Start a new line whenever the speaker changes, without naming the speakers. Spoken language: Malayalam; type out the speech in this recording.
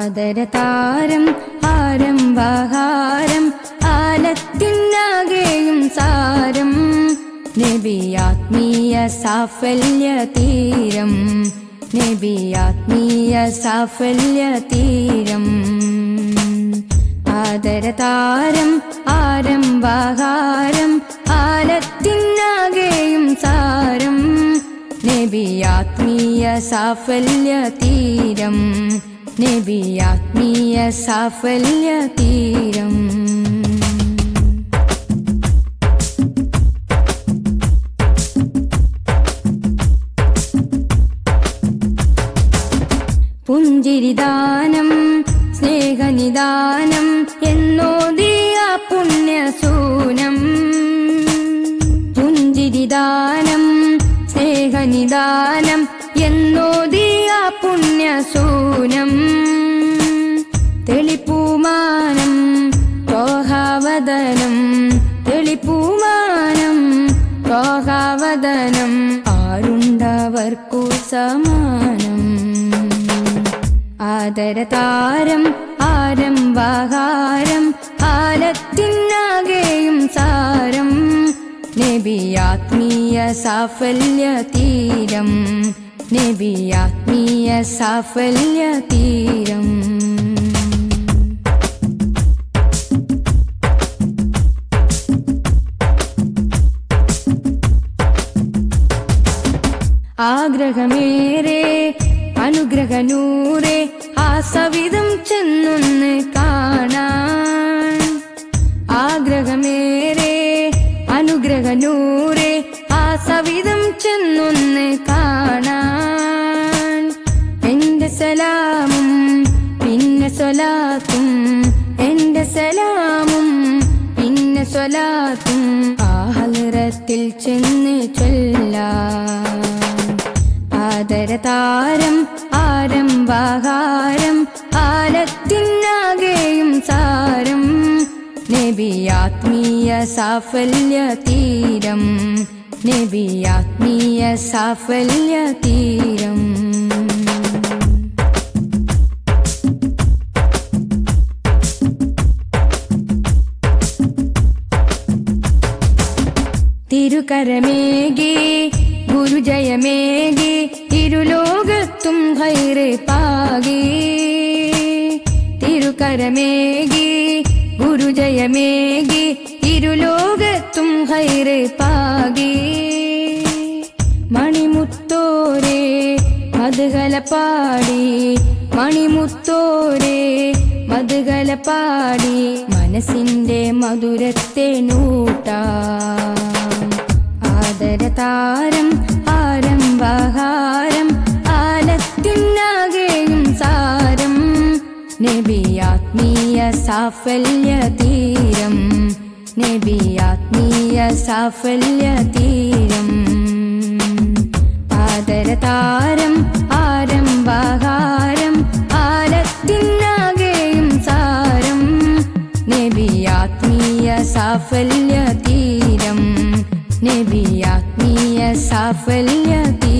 ആദരതാരം ആരംഭഹാരം ആലത്തിനാകെയും സാരം നബിയാത്മീയ സാഫല്യ തീരം നബിയാത്മീയ സാഫല്യ തീരം ആദരതാരം ആരംഭഹാരം ആലത്തിനാകെയും സാരം നബിയാത്മീയ സാഫല്യ തീരം നബിയാത്മീയ സാഫല്യ തീരം പുഞ്ചിരിദാനം സ്നേഹനിദാനം എന്നോദിയ പുണ്യസൂനം പുഞ്ചിരിദാനം സ്നേഹനിദാനം എന്നോദിയ പുണ്യസൂനം തെളിപ്പൂമാനം പ്രോഹാവദനം തെളിപ്പൂമാനം പ്രോഹാവദനം ആരുണ്ടവർക്കു സമാനം ആദരതാരം ആരംഭഹാരം ആലത്തിനാകെയും സാരം നബിയാത്മീയ സാഫല്യ തീരം നബിയാത്മീയ സാഫല്യ തീരം ആഗ്രഹമേറെ അനുഗ്രഹനൂറെ ആ സവിധം ചെന്നൊന്ന് കാണാൻ ആഗ്രഹമേറെ അനുഗ്രഹനൂറെ ആ സവിധം ചെന്നൊന്ന് കാണാൻ എന്റെ സലാമും പിന്നെ സ്വലാത്തും എന്റെ സലാമും പിന്നെ സ്വലാത്തും ആ ഹലറത്തിൽ ചെന്ന് ചൊല്ലാം ആദരതാരം ആരംഭഹാരം ആലത്തിനാകെയും സാരം നബിയാത്മീയ സാഫല്യ തീരം നബിയാത്മീയ സാഫല്യ തീരം തിരുകരമേകി ഗുരുജയമേകി ഇരുലോകത്തും ഹൈറ് പാകി തിരുകരമേകി ഗുരുജയമേകി ഇരുലോകത്തും ഹൈറ് പാകി മണിമുത്തോരെ മധുകല പാടി മണിമുത്തോരെ മധുകല പാടി മനസ്സിന്റെ മധുരത്തെ നൂട്ടാം ആദരതാരം ആരംഭഹാരം ആലത്തിനാകെയും സാരം നബിയാത്മീയ സാഫല്യ തീരം നബിയാത്മീയ സാഫല്യ തീരം ആദരതാരം ആരംഭഹാരം ആലത്തിനാകെയും സാരം നബിയാത്മീയ സാഫല്യ തീരം നബിയാത്മീയ സാഫല്യ തീരം